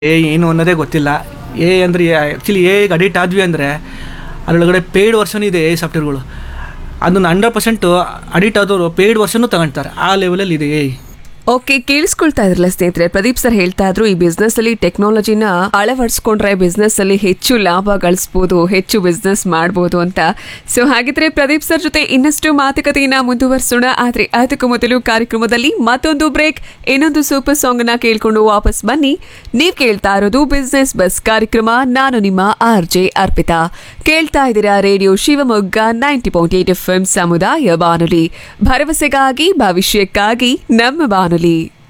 A ಏನು ಅನ್ನೋದೇ ಗೊತ್ತಿಲ್ಲ ಎ ಅಂದರೆ ಆ್ಯಕ್ಚುಲಿ ಎಗೆ ಅಡಿಕ್ಟ್ ಆದ್ವಿ ಅಂದರೆ ಅದರೊಳಗಡೆ ಪೇಯ್ಡ್ ವರ್ಷನ್ ಇದೆ ಎ ಸಾಫ್ಟ್ವೇರ್ಗಳು ಅದನ್ನು ಹಂಡ್ರೆಡ್ ಪರ್ಸೆಂಟು ಅಡಿಕ್ಟ್ ಆದವರು ಪೇಯ್ಡ್ ವರ್ಷನೂ ತಗೊಳ್ತಾರೆ ಆ ಲೆವೆಲಲ್ಲಿ ಇದೆ ಎ ಓಕೆ ಕೇಳಿಸ್ಕೊಳ್ತಾ ಇದ್ರಲ್ಲ ಸ್ನೇಹಿತರೆ ಪ್ರದೀಪ್ ಸರ್ ಹೇಳ್ತಾ ಇದ್ರು ಈ ಬಿಸ್ನೆಸ್ ಅಲ್ಲಿ ಟೆಕ್ನಾಲಜಿನ ಅಳವಡಿಸ್ಕೊಂಡ್ರೆ ಬಿಸ್ನೆಸ್ ಅಲ್ಲಿ ಹೆಚ್ಚು ಲಾಭ ಗಳಿಸ್ಬೋದು ಹೆಚ್ಚು ಬಿಸ್ನೆಸ್ ಮಾಡ್ಬೋದು ಅಂತ ಸೊ ಹಾಗಿದ್ರೆ ಪ್ರದೀಪ್ ಸರ್ ಜೊತೆ ಇನ್ನಷ್ಟು ಮಾತುಕತೆಯನ್ನ ಮುಂದುವರಿಸೋಣ ಆದ್ರೆ ಅದಕ್ಕೂ ಮೊದಲು ಕಾರ್ಯಕ್ರಮದಲ್ಲಿ ಮತ್ತೊಂದು ಬ್ರೇಕ್ ಇನ್ನೊಂದು ಸೂಪರ್ ಸಾಂಗ್ ನ ಕೇಳ್ಕೊಂಡು ವಾಪಸ್ ಬನ್ನಿ ನೀವ್ ಕೇಳ್ತಾ ಇರೋದು ಬಿಸ್ನೆಸ್ ಬಸ್ ಕಾರ್ಯಕ್ರಮ ನಾನು ನಿಮ್ಮ ಆರ್ ಜೆ ಅರ್ಪಿತಾ ಕೇಳ್ತಾ ಇದ್ದೀರಾ radio Shivamogga ninety point eight F M ಸಮುದಾಯ ಬಾನುಲಿ ಭರವಸೆಗಾಗಿ ಭವಿಷ್ಯಕ್ಕಾಗಿ ನಮ್ಮ ಬಾನುಲಿ